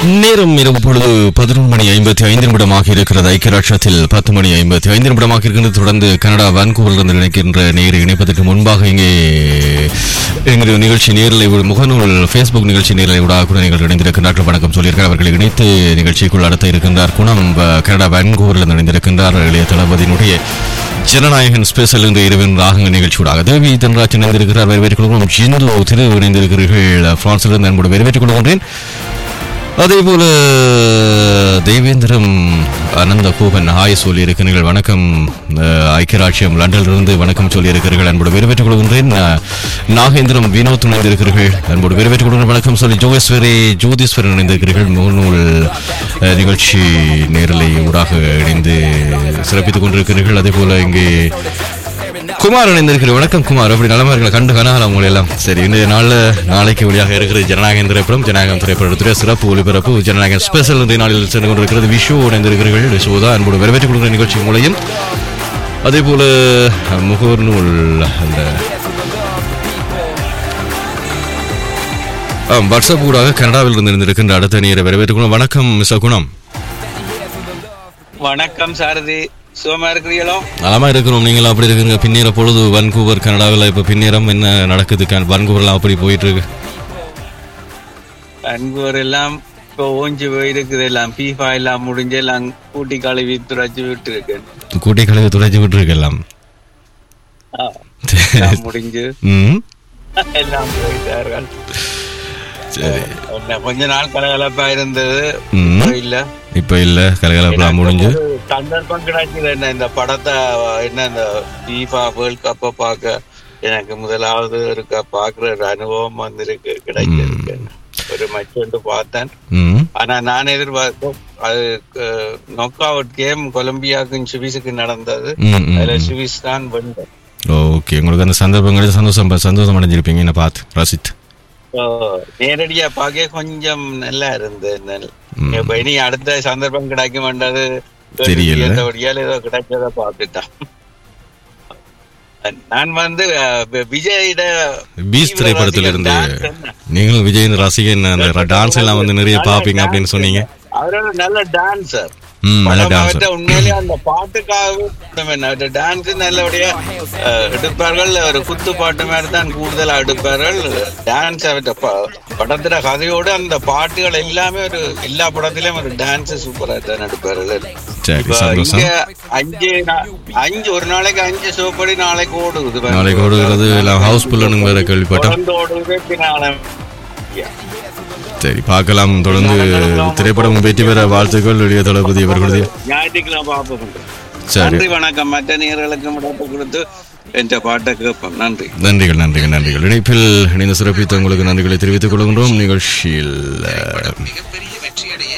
நேரம் இரவு பொழுது பதினொன்று மணி ஐம்பத்தி ஐந்து நிமிடமாக இருக்கிறது ஐக்கிய ராஷ்டிரத்தில் பத்து மணி ஐம்பத்தி ஐந்து நிமிடமாக இருக்கின்றது தொடர்ந்து கனடா வான்கூவரிலிருந்து நினைக்கின்ற நேரை இணைப்பதற்கு முன்பாக இங்கே எங்களுடைய நிகழ்ச்சி நேரில் முகநூல் ஃபேஸ்புக் நிகழ்ச்சி நேரில் ஊடாக கூட நீங்கள் இணைந்திருக்கின்றார்கள் வணக்கம் சொல்லியிருக்கிறார் அவர்களை இணைத்து நிகழ்ச்சிக்குள் அடுத்த இருக்கின்றார் குணம் வ- கனடா வான்கூவரில் இணைந்திருக்கின்றார் இளைய தளபதியினுடைய ஜனநாயகன் ஸ்பெஷல் என்ற இரவின் ராகங்க நிகழ்ச்சியூடாக தேவி தன்ராஜ் இணைந்திருக்கிறார் வரவேற்றுக் கொள்கிறோம் ஜிந்து திரு இணைந்திருக்கிறீர்கள் பிரான்சிலிருந்து அன்போடு வரவேற்றுக் கொள்கின்றேன் அதே போல தேவேந்திரம் அனந்த கூபன் ஹாய் சொல்லியிருக்கிறீர்கள் வணக்கம் அஹ், ஐக்கிய ராஜ்யம் லண்டனிலிருந்து வணக்கம் சொல்லியிருக்கிறீர்கள் அன்போடு வரவேற்றுக் கொள்கின்றேன் அஹ், நாகேந்திரம் வினோத் இணைந்திருக்கிறீர்கள் அன்போடு வரவேற்றுக் கொள்கிற வணக்கம் சொல்லி ஜோகேஸ்வரி ஜோதீஸ்வரன் இணைந்திருக்கிறீர்கள் முகநூல் அஹ், நிகழ்ச்சி நேரலை ஊடாக இணைந்து சிறப்பித்துக் கொண்டிருக்கிறீர்கள் அதே போல இங்கே குமார் இணைந்திருக்கிறேன் வணக்கம் குமார் அப்படி நலமா இருக்கல கண்டு கனகலாம் உங்களை எல்லாம் சரி இன்றைய நாளில் நாளைக்கு வெளியாக இருக்கிற ஜனநாயகம் திரைப்படம் ஜனநாயகம் திரைப்படத்துடைய சிறப்பு ஒளிபரப்பு ஜனநாயகம் ஸ்பெஷல் இன்றைய நாளில் சென்று கொண்டிருக்கிறது விஷு இணைந்திருக்கிறீர்கள் விஷுவதா அன்போடு வரவேற்றுக் கொடுக்கிற நிகழ்ச்சி உங்களையும் அதே போல முகவர் நூல் அந்த ஆம், வாட்ஸ்அப் ஊடாக கனடாவில் இருந்து இருந்திருக்கின்ற அடுத்த நேரை வரவேற்றுக் கொள்ளும் வணக்கம் மிஸ் குணம் வணக்கம் சாரதி சுகமா இருக்கிறீங்களோ நலமா இருக்கிறோம் நீங்களும் அப்படி இருக்குங்க பின்னேற பொழுது வன்கூவர் கனடாவில் இப்போ பின்னேறம் என்ன நடக்குது கன்- வன்கூவர்லாம் அப்படி போயிட்டு இருக்கு அன்பர் எல்லாம் இப்போ ஓஞ்சி போயிருக்குது எல்லாம் பீஃபா எல்லாம் முடிஞ்சு எல்லாம் கூட்டி கழுவி துடைச்சு விட்டு இருக்கேன் கூட்டி கழுவி துடைச்சி விட்டுருக்கு எல்லாம் எல்லாம் முடிஞ்சு ம் எல்லாம் போயிட்டார்கள் சரி என்ன கொஞ்ச நாள் கலகலப்பா இருந்தது ம் இப்ப இல்ல இப்போ இல்லை கலகலப்பெல்லாம் முடிஞ்சு ஒரு சந்தர்ப்பம் கிடைச்சது என்ன இந்த படத்தை என்ன இந்த பீஃபா வேர்ல்ட் கப்பை பார்க்க எனக்கு முதலாவது இருக்க பாக்குற ஒரு அனுபவம் வந்திருக்கு கிடைச்சிருக்கு ஒரு மச்சு வந்து பார்த்தேன் ம் ஆனா நான் எதிர்பார்த்தோம் அது நொக் அவுட் கேம் கொலம்பியாவுக்கும் சுவிஸுக்கு நடந்தது ம் ம் அதுல சுவிஸ் தான் வென்றது ஓகே உங்களுக்கு அந்த சந்தர்ப்பங்களில் சந்தோஷம் சந்தோஷம் அடைஞ்சிருப்பீங்க என்ன பார்த்து ரசித் So, நேரடியா பார்க்க கொஞ்சம் நல்லா இருந்தது இப்ப இனி அடுத்த சந்தர்ப்பம் கிடைக்குமென்றது தெரியல. கேட்டபடியால் ஏதோ கிடைச்சத பார்த்துட்டான் நான் வந்து அஹ், விஜயிட பீஸ் திரைப்படத்தில் இருந்து நீங்களும் விஜயின் ரசிகன் அந்த டான்ஸ் எல்லாம் வந்து நிறைய பார்ப்பீங்க அப்படின்னு சொன்னீங்க அவரோட நல்ல டான்சர் ம் நல்ல டான்ஸ் அவர்கிட்ட உண்மையிலேயே அந்த பாட்டுக்காக டான்ஸ் நல்லபடியா அஹ், எடுப்பார்கள் ஒரு குத்து பாட்டு மாதிரி தான் கூடுதலா எடுப்பார்கள் டான்ஸ் அவர்கிட்ட ப- படத்துல கதையோடு அந்த பாட்டுகள் எல்லாமே ஒரு எல்லா படத்திலயும் ஒரு டான்ஸ் சூப்பரா தான் எடுப்பார்கள் சரி இப்ப சந்தோஷம் இங்க அஞ்சு நா- அஞ்சு ஒரு நாளைக்கு அஞ்சு ஷோப்படி நாளைக்கு ஓடுது நாளைக்கு ஓடுகிறது எல்லாம் ஹவுஸ் ஃபுல்லுன்னு வேற கேள்விப்பட்டோம் தொடர்ந்து ஓடுது பின்னால சரி பார்க்கலாம் தொடர்ந்து திரைப்படம் வெற்றி பெற வாழ்த்துக்கள் இளைய தளபதி அவர்களது ஞாயிற்றுக்கிழமை பார்ப்போம் சரி நன்றி வணக்கம் மற்ற நேர்களுக்கு முடப்பு கொடுத்து என்ற பாட்டை கேட்போம் நன்றி நன்றிகள் நன்றிகள் நன்றிகள் இணைப்பில் இணைந்து சிறப்பித்த உங்களுக்கு நன்றிகளை தெரிவித்துக் கொள்கின்றோம் நிகழ்ச்சியில் மிகப்பெரிய வெற்றியடைய